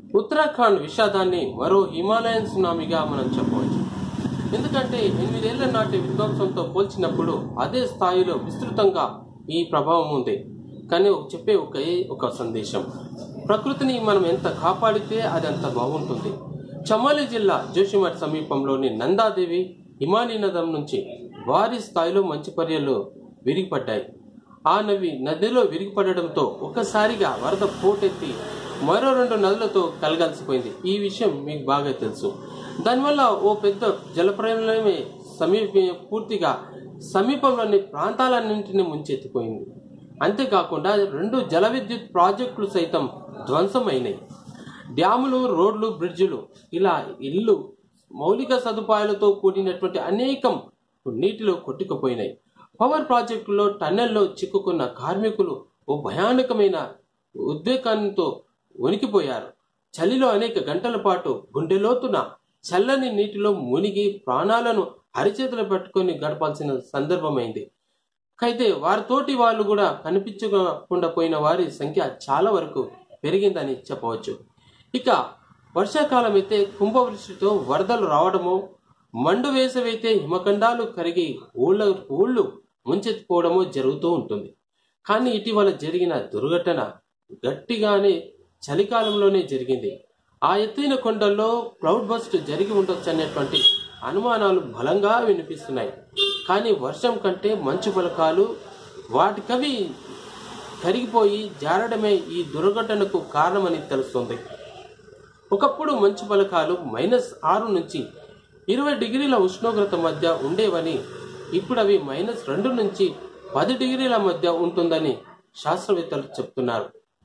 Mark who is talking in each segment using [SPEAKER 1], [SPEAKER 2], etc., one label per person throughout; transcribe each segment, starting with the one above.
[SPEAKER 1] ఉత్తరాఖండ్ విషాదాన్ని మరో హిమాలయన్ సునామీగా మనం చెప్పవచ్చు ఎందుకంటే ఎనిమిదేళ్ల నాటి విధ్వంసంతో పోల్చినప్పుడు అదే స్థాయిలో విస్తృతంగా ఈ ప్రభావం ఉంది కానీ ఒక- చెప్పే ఒకే ఒక సందేశం ప్రకృతిని మనం ఎంత కాపాడితే అది అంత బాగుంటుంది చమోలి జిల్లా జోషిమఠ్ సమీపంలోని నందాదేవి హిమానీ నదం నుంచి భారీ స్థాయిలో మంచు పర్యలు విరిగిపడ్డాయి ఆ నవి నదిలో విరిగిపడడంతో ఒక్కసారిగా వరద పోటెత్తి మరో రెండు నదులతో కలగాల్సిపోయింది ఈ విషయం మీకు బాగా తెలుసు దానివల్ల ఓ పెద్ద జలప్రలయమే సమీప పూర్తిగా సమీపంలోని ప్రాంతాలన్నింటినీ ముంచెత్తిపోయింది అంతేకాకుండా రెండు జల విద్యుత్ ప్రాజెక్టులు సైతం ధ్వంసమైనాయి డ్యాములు రోడ్లు బ్రిడ్జిలు ఇలా ఇల్లు మౌలిక సదుపాయాలతో కూడినటువంటి అనేకం నీటిలో కొట్టుకుపోయినాయి పవర్ ప్రాజెక్టులో టన్నెల్లో చిక్కుకున్న కార్మికులు ఓ భయానకమైన ఉద్వేగాంతో వణికిపోయారు చలిలో అనేక గంటల పాటు గుండెలోతున చల్లని నీటిలో మునిగి ప్రాణాలను అరిచేతులు పట్టుకొని గడపాల్సిన సందర్భమైంది అయితే వారితోటి వాళ్ళు కూడా కనిపించకుండా పోయిన వారి సంఖ్య చాలా వరకు పెరిగిందని చెప్పవచ్చు ఇక వర్షాకాలం అయితే కుంభవృష్టితో వరదలు రావడము మండు వేసవైతే హిమఖండాలు కరిగి ఊళ్ళ ఊళ్ళు ముంచెత్తిపోవడము జరుగుతూ ఉంటుంది కానీ ఇటీవల జరిగిన దుర్ఘటన గట్టిగానే చలికాలంలోనే జరిగింది ఆ ఎత్తైన కొండల్లో క్లౌడ్ బస్ట్ జరిగి ఉండొచ్చు అనేటువంటి అనుమానాలు బలంగా వినిపిస్తున్నాయి కానీ వర్షం కంటే మంచు పలకాలు వాటికవి కరిగిపోయి జారడమే ఈ దుర్ఘటనకు కారణమని తెలుస్తుంది ఒకప్పుడు మంచు పలకాలు మైనస్ ఆరు నుంచి ఇరవై డిగ్రీల ఉష్ణోగ్రత మధ్య ఉండేవని ఇప్పుడు అవి మైనస్ రెండు నుంచి పది డిగ్రీల మధ్య ఉంటుందని శాస్త్రవేత్తలు చెప్తున్నారు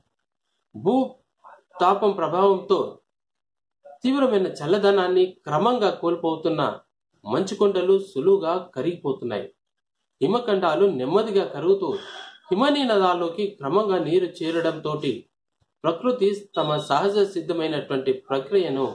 [SPEAKER 1] భూ తాపం ప్రభావంతో తీవ్రమైన చల్లదనాన్ని క్రమంగా కోల్పోతున్న మంచుకొండలు సులువుగా కరిగిపోతున్నాయి హిమఖండాలు నెమ్మదిగా కరుగుతూ హిమనీ నదాల్లోకి క్రమంగా నీరు చేరడంతో ప్రకృతి తమ సహజ సిద్ధమైనటువంటి ప్రక్రియను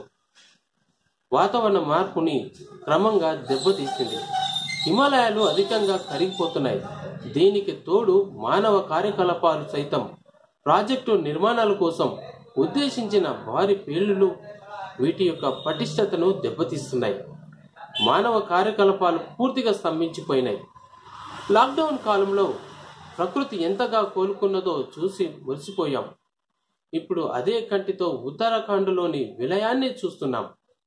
[SPEAKER 1] వాతావరణ మార్పుని క్రమంగా దెబ్బతీసింది హిమాలయాలు అధికంగా కరిగిపోతున్నాయి దీనికి తోడు మానవ కార్యకలాపాలు సైతం ప్రాజెక్టు నిర్మాణాల కోసం ఉద్దేశించిన భారీ పేలులు వీటి యొక్క పటిష్టతను దెబ్బతీస్తున్నాయి మానవ కార్యకలాపాలు పూర్తిగా స్తంభించిపోయినాయి లాక్డౌన్ కాలంలో ప్రకృతి ఎంతగా కోలుకున్నదో చూసి మురిసిపోయాం ఇప్పుడు అదే కంటితో ఉత్తరాఖండ్లోని విలయాన్ని చూస్తున్నాం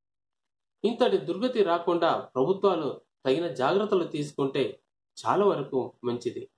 [SPEAKER 1] ఇంతటి దుర్గతి రాకుండా ప్రభుత్వాలు తగిన జాగ్రత్తలు తీసుకుంటే చాలా వరకు మంచిది